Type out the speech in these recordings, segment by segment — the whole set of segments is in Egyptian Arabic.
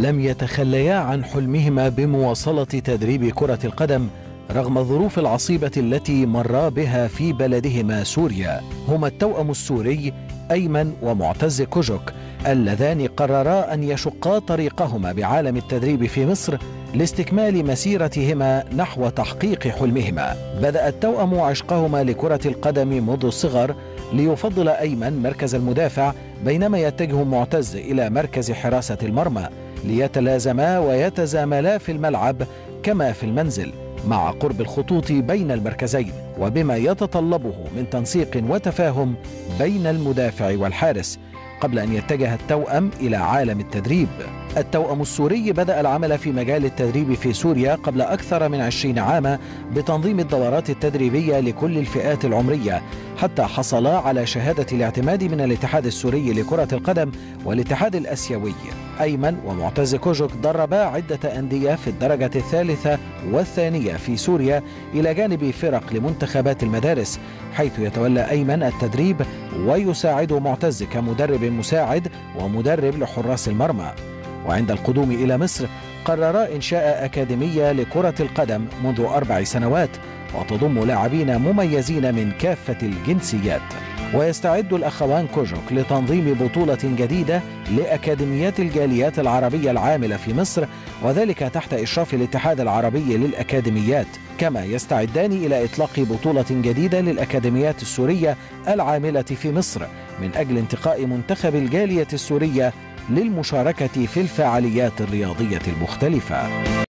لم يتخليا عن حلمهما بمواصلة تدريب كرة القدم رغم الظروف العصيبة التي مرا بها في بلدهما سوريا هما التوأم السوري أيمن ومعتز كوجوك اللذان قررا أن يشقا طريقهما بعالم التدريب في مصر لاستكمال مسيرتهما نحو تحقيق حلمهما بدأ التوأم عشقهما لكرة القدم منذ الصغر ليفضل أيمن مركز المدافع بينما يتجه معتز إلى مركز حراسة المرمى ليتلازما ويتزاملا في الملعب كما في المنزل مع قرب الخطوط بين المركزين وبما يتطلبه من تنسيق وتفاهم بين المدافع والحارس قبل ان يتجه التوأم الى عالم التدريب. التوأم السوري بدأ العمل في مجال التدريب في سوريا قبل أكثر من عشرين عاما بتنظيم الدورات التدريبية لكل الفئات العمرية حتى حصلا على شهادة الاعتماد من الاتحاد السوري لكرة القدم والاتحاد الأسيوي أيمن ومعتز كوجوك دربا عدة أندية في الدرجة الثالثة والثانية في سوريا إلى جانب فرق لمنتخبات المدارس حيث يتولى أيمن التدريب ويساعد معتز كمدرب مساعد ومدرب لحراس المرمى وعند القدوم إلى مصر قررا إنشاء أكاديمية لكرة القدم منذ أربع سنوات وتضم لاعبين مميزين من كافة الجنسيات ويستعد الأخوان كوجوك لتنظيم بطولة جديدة لأكاديميات الجاليات العربية العاملة في مصر وذلك تحت إشراف الاتحاد العربي للأكاديميات كما يستعدان إلى إطلاق بطولة جديدة للأكاديميات السورية العاملة في مصر من أجل انتقاء منتخب الجالية السورية للمشاركة في الفعاليات الرياضية المختلفة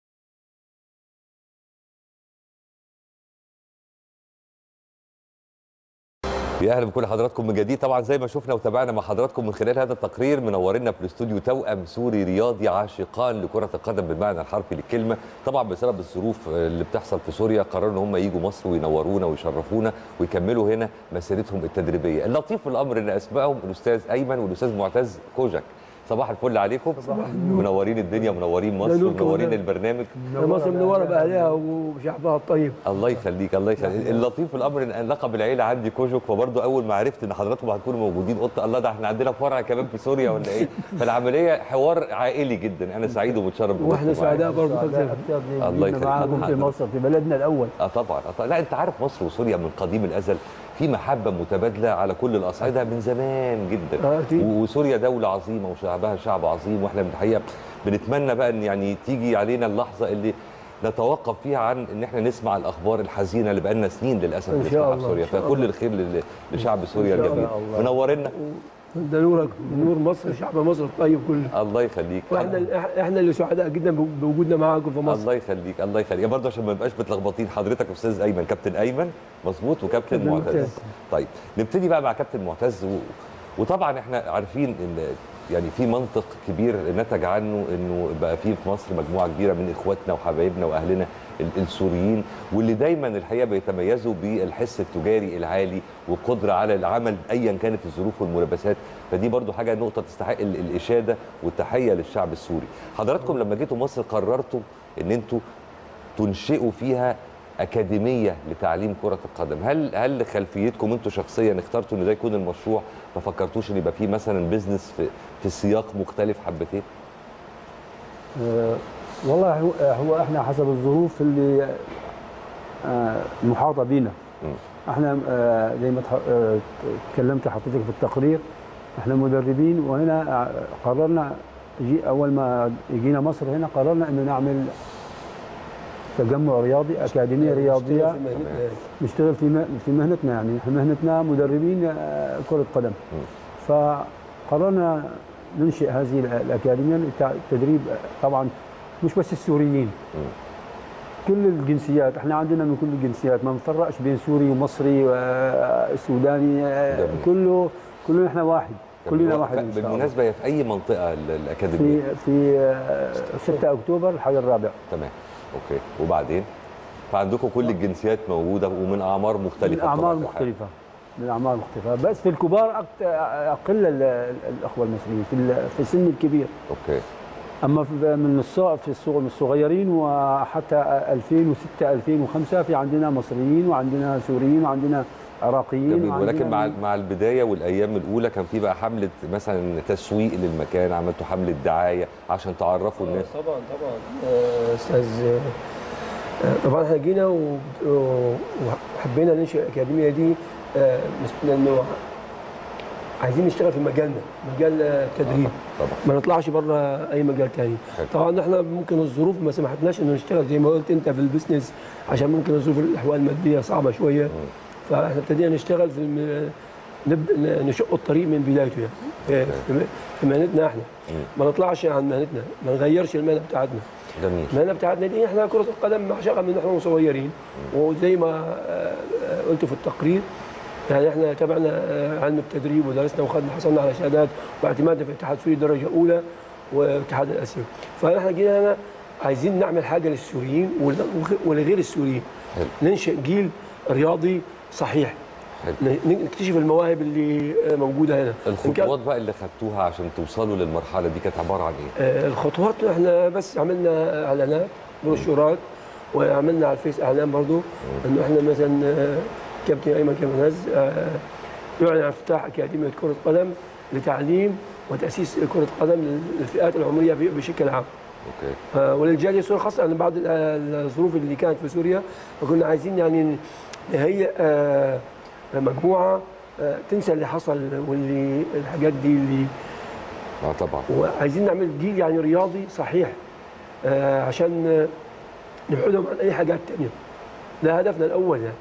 يا اهلا بكل حضراتكم من جديد طبعا زي ما شفنا وتابعنا مع حضراتكم من خلال هذا التقرير منورنا في الاستوديو توأم سوري رياضي عاشقان لكره القدم بالمعنى الحرفي للكلمه طبعا بسبب الظروف اللي بتحصل في سوريا قرروا ان هم يجوا مصر وينورونا ويشرفونا ويكملوا هنا مسيرتهم التدريبيه اللطيف في الامر ان اسمائهم الاستاذ ايمن والاستاذ معتز كوجك صباح الفل عليكم صباح النور. منورين الدنيا منورين ده مصر نور ومنورين كمان. البرنامج مصر منوره باهلها وشعبها الطيب الله يخليك الله يخليك اللطيف في الامر ان لقب العيله عندي كوجوك فبرضه اول ما عرفت ان حضراتكم هتكونوا موجودين قلت الله ده احنا عندنا فرع كمان في سوريا ولا ايه فالعمليه حوار عائلي جدا انا سعيد ومتشرف بوجودكم واحنا معايا. سعداء برضه الله يخليك. معاكم في مصر في بلدنا الاول اه طبعا آه طبعا لا انت عارف مصر وسوريا من قديم الازل في محبه متبادله على كل الاصعده من زمان جدا آه، أكيد. و- وسوريا دوله عظيمه وشعبها شعب عظيم واحنا الحقيقه بنتمنى بقى ان يعني تيجي علينا اللحظه اللي نتوقف فيها عن ان احنا نسمع الاخبار الحزينه اللي بقالنا سنين للاسف إن شاء بنسمعها في الله، سوريا إن شاء فكل الله. الخير لل- لشعب سوريا إن شاء الجميل الله. منورنا ده نورك نور مصر شعب مصر الطيب كله الله يخليك واحنا احنا اللي سعداء جدا بوجودنا معاكم في مصر الله يخليك الله يخليك برضه عشان ما نبقاش متلخبطين حضرتك استاذ ايمن كابتن ايمن مظبوط وكابتن كابتن معتز معتز. طيب نبتدي بقى مع كابتن معتز و... وطبعا احنا عارفين ان يعني في منطق كبير نتج عنه انه بقى في في مصر مجموعه كبيره من اخواتنا وحبايبنا واهلنا ال- السوريين واللي دايما الحقيقه بيتميزوا بالحس التجاري العالي والقدره على العمل ايا كانت الظروف والملابسات فدي برضو حاجه نقطه تستحق ال- الاشاده والتحيه للشعب السوري حضراتكم لما جيتوا مصر قررتوا ان انتوا تنشئوا فيها اكاديميه لتعليم كره القدم هل هل خلفيتكم انتوا شخصيا اخترتوا ان ده يكون المشروع ما فكرتوش ان يبقى فيه مثلا بيزنس في في سياق مختلف حبتين آه، والله هو, هو احنا حسب الظروف اللي آه، محاطه بينا مم. احنا آه، زي ما تح- آه، تكلمت حضرتك في التقرير احنا مدربين وهنا آه، قررنا جي اول ما جينا مصر هنا قررنا انه نعمل تجمع رياضي اكاديميه رياضيه نشتغل في م- في مهنتنا يعني احنا مهنتنا مدربين آه، كره قدم فقررنا ننشئ هذه ال- الاكاديميه للتدريب طبعا مش بس السوريين كل الجنسيات احنا عندنا من كل الجنسيات ما بنفرقش بين سوري ومصري وسوداني آه، جميل. كله كلنا احنا واحد كلنا واحد ان شاء الله بالمناسبه هي في اي منطقه ال- الاكاديميه في في آه، 6 اكتوبر الحي الرابع تمام اوكي وبعدين فعندكم كل الجنسيات موجوده ومن اعمار مختلفه من اعمار بطبيعة الحال. مختلفه من اعمار مختلفه بس في الكبار أكت- اقل ال- ال- الاخوه المصريين في ال- في السن الكبير اوكي اما في من الصغ في الصغ- من الصغيرين وحتى 2006 2005 في عندنا مصريين وعندنا سوريين وعندنا عراقيين جميل وعندنا ولكن مع من- مع البدايه والايام الاولى كان في بقى حمله مثلا تسويق للمكان عملتوا حمله دعايه عشان تعرفوا الناس طبعا طبعا آه، استاذ آه، طبعا احنا جينا و- و- وحبينا ننشئ الاكاديميه دي آه، مس- لانه عايزين نشتغل في مجالنا مجال آه، التدريب طبعا ما نطلعش بره اي مجال تاني حلو. طبعا احنا ممكن الظروف ما سمحتناش انه نشتغل زي ما قلت انت في البيزنس عشان ممكن الظروف الاحوال الماديه صعبه شويه فاحنا ابتدينا نشتغل في الم... نبدا نشق الطريق من بدايته يعني في- في- في مهنتنا احنا ما نطلعش عن مهنتنا ما نغيرش المهنه بتاعتنا جميل المهنه بتاعتنا دي احنا كره القدم معشقه من احنا صغيرين وزي ما آه، آه، قلت في التقرير يعني احنا تابعنا آه، علم التدريب ودرسنا وخدنا حصلنا على شهادات واعتمادنا في اتحاد سوري درجه اولى والاتحاد الاسيوي فاحنا جينا هنا عايزين نعمل حاجه للسوريين ول- ولغير السوريين حلو. ننشئ جيل رياضي صحيح حلو. ن- نكتشف المواهب اللي آه، موجوده هنا إن كان- الخطوات بقى اللي خدتوها عشان توصلوا للمرحله دي كانت عباره عن ايه؟ آه، الخطوات احنا بس عملنا اعلانات بروشورات وعملنا على الفيس اعلان برضو انه احنا مثلا آه، كابتن ايمن كمنز آه، يعلن عن افتتاح اكاديميه كره قدم لتعليم وتاسيس كره قدم للفئات العمريه ب- بشكل عام اوكي آه، وللجاليه السوريه خاصه ان بعد ال- الظروف اللي كانت في سوريا فكنا عايزين يعني نهيئ آه، مجموعه آه، تنسى اللي حصل واللي الحاجات دي اللي اه طبعا وعايزين نعمل جيل يعني رياضي صحيح آه عشان آه، نبعدهم عن اي حاجات تانية ده هدفنا الاول يعني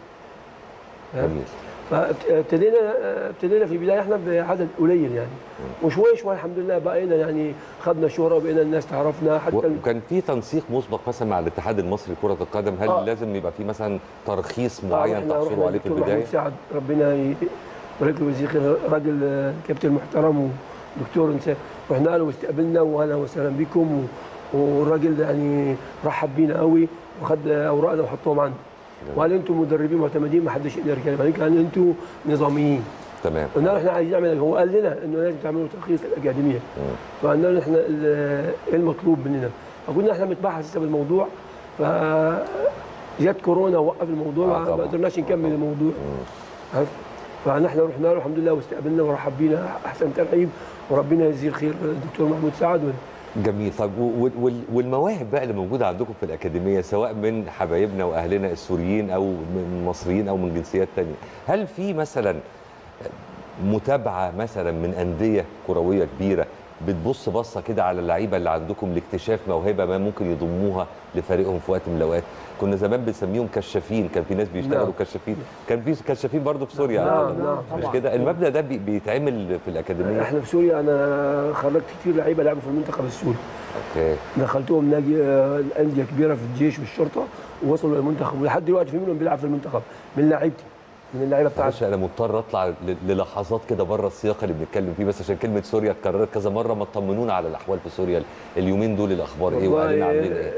فاهم؟ جميل فابتدينا آه، ابتدينا في البدايه احنا بعدد قليل يعني وشوي شوي الحمد لله بقينا يعني خدنا شهره وبقينا الناس تعرفنا حتى ال- وكان في تنسيق مسبق مثلا مع الاتحاد المصري لكره القدم هل آه. لازم يبقى في مثلا ترخيص آه، معين إحنا تحصلوا رحنا عليه في للدكتور البدايه محمود سعد ربنا ي- يبارك له ويجزيه خير راجل آه، كابتن محترم ودكتور انت رحنا له واستقبلنا واهلا وسهلا بكم و- والراجل يعني رحب بينا قوي وخد اوراقنا وحطهم عنده وقال انتم مدربين معتمدين ما حدش يقدر يتكلم عليك يعني انتم نظاميين تمام قلنا له احنا عايزين نعمل هو قال لنا انه لازم تعملوا ترخيص الاكاديميه فقلنا له احنا ال- ايه المطلوب مننا فقلنا احنا بنتبحث لسه بالموضوع ف جت كورونا وقف الموضوع آه ما طبعاً. قدرناش آه نكمل طبعاً. الموضوع عارف؟ فنحن رحنا له الحمد لله واستقبلنا ورحب بينا احسن ترحيب وربنا يجزيه الخير الدكتور محمود سعد وال- جميل طب و- وال- والمواهب بقى اللي موجوده عندكم في الاكاديميه سواء من حبايبنا واهلنا السوريين او من مصريين او من جنسيات تانية هل في مثلا متابعه مثلا من انديه كرويه كبيره بتبص بصه كده على اللعيبه اللي عندكم لاكتشاف موهبه ما ممكن يضموها لفريقهم في وقت من الاوقات كنا زمان بنسميهم كشافين كان في ناس بيشتغلوا نعم. كشافين كان في كشافين برضه في سوريا نعم، أعتقد. نعم، مش طبعاً. كده المبدا ده بي- بيتعمل في الاكاديميه احنا في سوريا انا خرجت كتير لعيبه لعبوا في المنتخب السوري اوكي دخلتهم نادي آه، انديه كبيره في الجيش والشرطه ووصلوا للمنتخب ولحد دلوقتي في منهم بيلعب في المنتخب من لعيبتي من اللعيبه بتاعتي معلش انا مضطر اطلع ل- للحظات كده بره السياق اللي بنتكلم فيه بس عشان كلمه سوريا اتكررت كذا مره ما تطمنونا على الاحوال في سوريا اليومين دول الاخبار ايه والله، واهلنا عاملين ايه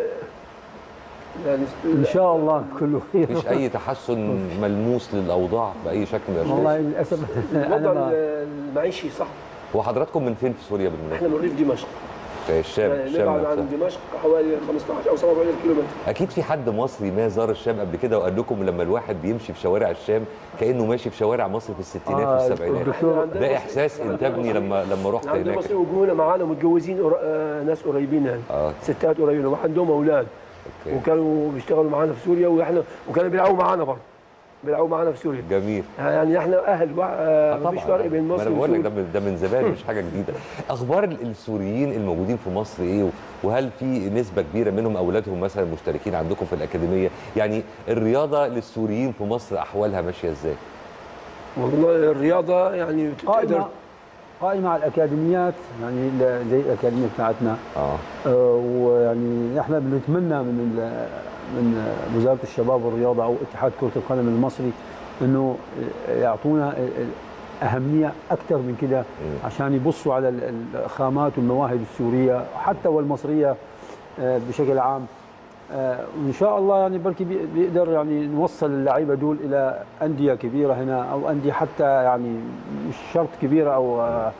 يعني ان شاء الله كله خير مفيش اي تحسن ملموس للاوضاع باي شكل من والله الاشكال للاسف انا الوضع ما المعيشي صعب هو حضراتكم من فين في سوريا احنا بالمناسبه من ريف دمشق في الشام يعني الشام نبعد نفسها عن دمشق حوالي 15 او 17 كيلو متر اكيد في حد مصري ما زار الشام قبل كده وقال لكم لما الواحد بيمشي في شوارع الشام كانه ماشي في شوارع مصر في الستينات آه، والسبعينات الدكتور- عندنا ده مصري- احساس انتابني لما لما رحت عندنا هناك مصري وجونا معانا متجوزين قر- آه، ناس قريبين يعني اه ستات قريبين وعندهم اولاد اوكي وكانوا بيشتغلوا معانا في سوريا واحنا وكانوا بيلعبوا معانا برضه بيلعبوا معانا في سوريا جميل يعني احنا اهل وع- آه، آه مفيش طبعاً. فرق بين ما مصر انا بقول لك ده وسوريا من ده من زمان مش حاجه جديده اخبار ال- السوريين الموجودين في مصر ايه وهل في نسبه كبيره منهم اولادهم مثلا مشتركين عندكم في الاكاديميه يعني الرياضه للسوريين في مصر احوالها ماشيه ازاي والله الرياضه يعني تقدر قائمه قائمه على الاكاديميات يعني ل- زي الاكاديميه بتاعتنا اه آه، ويعني احنا بنتمنى من ال- من وزاره الشباب والرياضه او اتحاد كره القدم المصري انه يعطونا اهميه اكثر من كده عشان يبصوا على ال- الخامات والمواهب السوريه حتى والمصريه آه، بشكل عام آه، وان شاء الله يعني بركي بي- بيقدر يعني نوصل اللعيبه دول الى انديه كبيره هنا او انديه حتى يعني مش شرط كبيره او آه،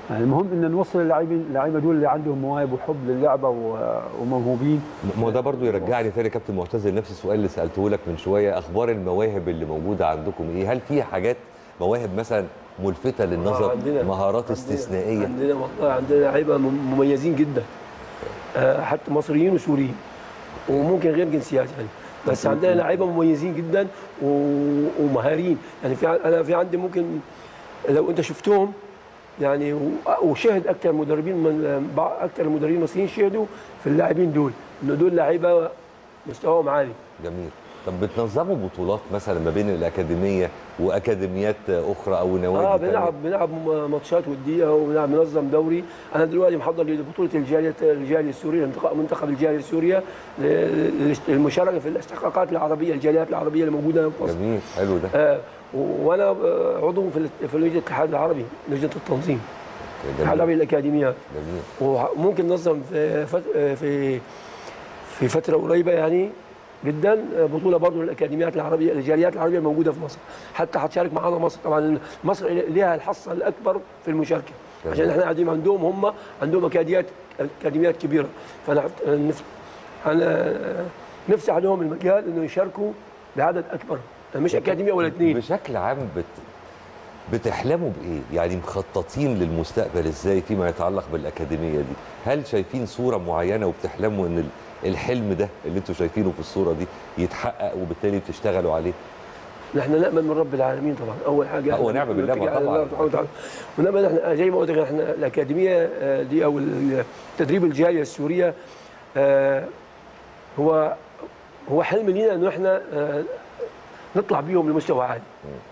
يعني المهم ان نوصل اللاعبين اللعيبه دول اللي عندهم مواهب وحب للعبه و- وموهوبين ما هو ده برضو يرجعني تاني يا كابتن معتز لنفس السؤال اللي سالته لك من شويه اخبار المواهب اللي موجوده عندكم ايه هل في حاجات مواهب مثلا ملفته للنظر عندنا- مهارات عندنا- استثنائيه عندنا والله عندنا لعيبه مم- مميزين جدا آه، حتى مصريين وسوريين وممكن غير جنسيات يعني بس عندنا لعيبه مميزين جدا و- ومهارين يعني في ع- انا في عندي ممكن لو انت شفتهم يعني و- وشهد اكثر مدربين من بعض- اكثر المدربين المصريين شهدوا في اللاعبين دول انه دول لعيبه مستواهم عالي جميل طب بتنظموا بطولات مثلا ما بين الاكاديميه واكاديميات اخرى او نوادي اه تانية؟ بنلعب بنلعب م- ماتشات وديه وبنلعب بننظم دوري انا دلوقتي محضر لبطوله الجاليه الجاليه السوريه انتقاء منتخب الجاليه السوريه ل- للمشاركه في الاستحقاقات العربيه الجاليات العربيه اللي موجوده في مصر جميل حلو ده آه و- وانا آه، عضو في ال- في لجنه الاتحاد العربي لجنه التنظيم الاتحاد جميل العربي للاكاديميات جميل وممكن ننظم في فت- آه، في في فتره قريبه يعني جدا آه، بطوله برضه للاكاديميات العربيه الجاليات العربيه الموجوده في مصر حتى هتشارك معانا مصر طبعا مصر لها الحصه الاكبر في المشاركه جميل. عشان احنا قاعدين عندهم هم عندهم اكاديميات اكاديميات كبيره فانا حت- نف- انا نفسح لهم المجال انه يشاركوا بعدد اكبر مش اكاديميه ولا اثنين بشكل عام بت... بتحلموا بايه؟ يعني مخططين للمستقبل ازاي فيما يتعلق بالاكاديميه دي؟ هل شايفين صوره معينه وبتحلموا ان ال- الحلم ده اللي انتم شايفينه في الصوره دي يتحقق وبالتالي بتشتغلوا عليه؟ نحن نامل من رب العالمين طبعا اول حاجه هو نعم بالله نتكل على طبعاً. الله سبحانه وتعالى ونامل احنا زي ما قلت لك احنا الاكاديميه آه، دي او التدريب الجاليه السوريه آه، هو هو حلم لينا انه احنا آه، نطلع بيهم لمستوى عالي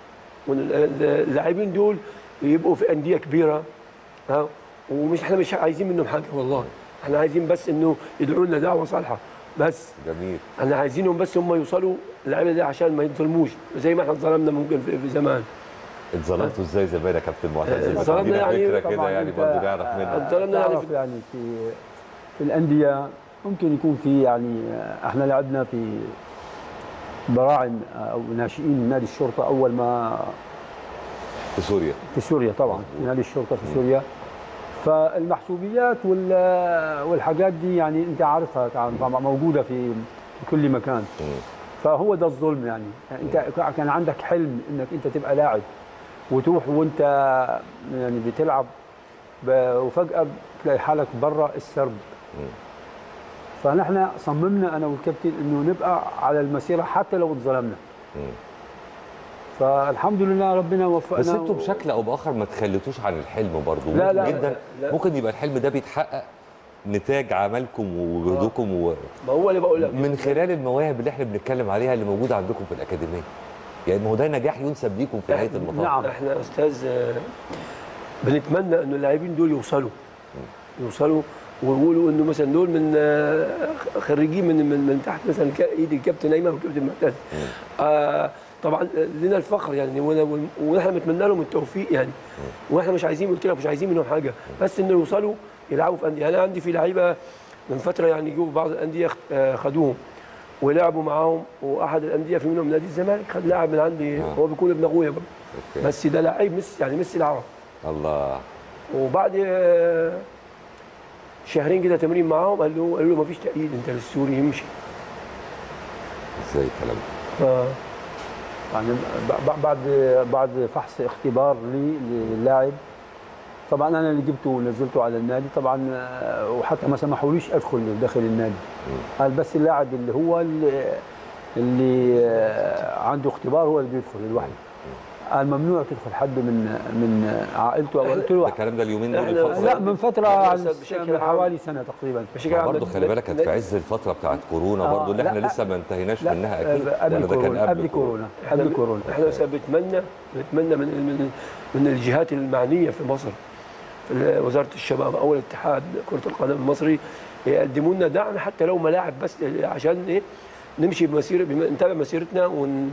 واللاعبين دول يبقوا في انديه كبيره ها ومش احنا مش عايزين منهم حاجه والله احنا عايزين بس انه يدعوا لنا دعوه صالحه بس جميل احنا عايزينهم بس هم يوصلوا اللعيبه دي عشان ما يظلموش زي ما احنا اتظلمنا ممكن في, في زمان اتظلمتوا ازاي زمان يا كابتن معتز؟ آه، ما اتظلمنا تدينا يعني فكره طبعاً كده يعني أنت- برضه نعرف منها اتظلمنا يعني تعرف في- يعني في في الانديه ممكن يكون في يعني احنا لعبنا في براعم او ناشئين نادي الشرطه اول ما في سوريا في سوريا طبعا في نادي الشرطه في سوريا فالمحسوبيات وال- والحاجات دي يعني انت عارفها طبعا موجوده في في كل مكان مم. فهو ده الظلم يعني انت كان عندك حلم انك انت تبقى لاعب وتروح وانت يعني بتلعب ب- وفجاه تلاقي حالك برا السرب فنحن صممنا انا والكابتن انه نبقى على المسيره حتى لو اتظلمنا مم. فالحمد لله ربنا وفقنا بس انتوا بشكل او باخر ما تخليتوش عن الحلم برضه لا، ممكن لا، جدا لا. ممكن يبقى الحلم ده بيتحقق نتاج عملكم وجهدكم و... ما هو اللي بقول لك من خلال المواهب اللي احنا بنتكلم عليها اللي موجوده عندكم في الاكاديميه يعني ما هو ده نجاح ينسب ليكم في نهايه المطاف نعم. احنا استاذ آه، بنتمنى انه اللاعبين دول يوصلوا يوصلوا ويقولوا انه مثلا دول من آه، خريجين من من, من تحت مثلا كا- ايد الكابتن ايمن والكابتن معتز آه طبعا لنا الفخر يعني ون- ونحن بنتمنى لهم التوفيق يعني واحنا مش عايزين قلت لك مش عايزين منهم حاجه بس انه يوصلوا يلعبوا في انديه انا عندي في لعيبه من فتره يعني جو بعض الانديه خ- آه، خدوهم ولعبوا معاهم واحد الانديه في منهم نادي الزمالك خد لاعب من عندي آه. هو بيكون ابن اخويا برضه أوكي. بس ده لعيب ميسي يعني ميسي العرب الله وبعد آه، شهرين كده تمرين معاهم قال له قال له ما فيش تأييد انت للسوري يمشي ازاي الكلام ده ف- يعني ب- ب- بعد بعد فحص اختبار لي للاعب طبعا انا اللي جبته ونزلته على النادي طبعا آه، وحتى ما سمحوليش ادخل داخل النادي قال بس اللاعب اللي هو اللي, اللي آه، عنده اختبار هو اللي بيدخل لوحده قال ممنوع تدخل حد من من عائلته قلت ده له الكلام ده اليومين دول إحنا- الفترة لا دي. من فتره إحنا عن- بشكل من عام- حوالي سنه تقريبا بشكل عام برضه خلي بالك كانت في عز الفتره بتاعت كورونا آه، برضه اللي لا، احنا لا. لسه ما انتهيناش لا منها اكيد قبل ولا ده كان كورونا قبل كورونا احنا قبل كورونا احنا بس بنتمنى بنتمنى من من من الجهات المعنيه في مصر في وزاره الشباب او الاتحاد كره القدم المصري يقدموا لنا دعم حتى لو ملاعب بس عشان ايه نمشي بمسيره بم- نتابع مسيرتنا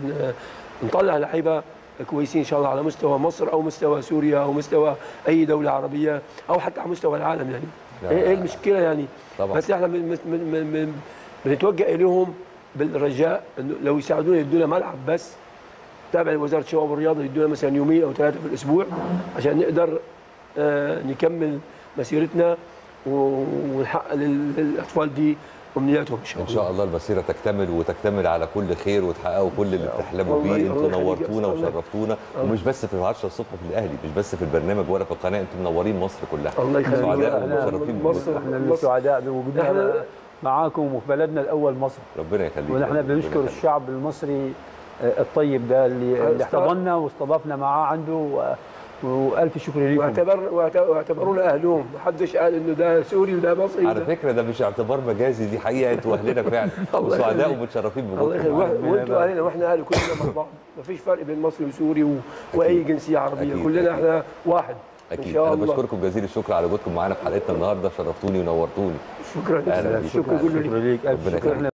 ونطلع لعيبه كويسين ان شاء الله على مستوى مصر او مستوى سوريا او مستوى اي دوله عربيه او حتى على مستوى العالم يعني لا، ايه لا، إيه المشكله يعني طبعا. بس احنا بن- بن- بن- بن- بنتوجه اليهم بالرجاء انه لو يساعدونا يدونا ملعب بس تابع لوزاره الشباب والرياضه يدونا مثلا يومين او ثلاثه في الاسبوع عشان نقدر آه، نكمل مسيرتنا و- ونحقق لل- للاطفال دي امنياتهم ان شاء ان الله شاء الله المسيره تكتمل وتكتمل على كل خير وتحققوا كل اللي بتحلموا والله بيه الله انتوا يخليك يا نورتونا أستاذ. وشرفتونا الله. ومش بس في 10 الصبح في الاهلي مش بس في البرنامج ولا في القناه انتم منورين مصر كلها الله يخليك. سعداء أهلا. ومتشرفين مصر. بوجودكم. احنا اللي سعداء بوجودنا إحنا- معاكم وفي بلدنا الاول مصر ربنا يخليك ونحن ربنا بنشكر يخليك. الشعب المصري آه، الطيب ده اللي, اللي أستاذ- احتضننا واستضافنا معاه عنده و- والف شكر لكم واعتبر واعت- واعتبرونا اهلهم ما حدش قال انه ده سوري وده مصري على وده فكره ده مش اعتبار مجازي دي حقيقه انتوا اهلنا فعلا الله وسعداء يخليك. ومتشرفين الله بوجودكم يخليك معانا. وإحنا- وانتوا اهلنا واحنا اهل كلنا مع بعض ما فيش فرق بين مصري وسوري و... واي جنسيه عربيه أكيد، كلنا أكيد. احنا واحد ان اكيد شاء انا الله بشكركم جزيل الشكر على وجودكم معانا في حلقتنا النهارده شرفتوني ونورتوني شكرا أهلا بيك. شكرا كله لك شكرا ليك الف ربنا شكر يخليك. احنا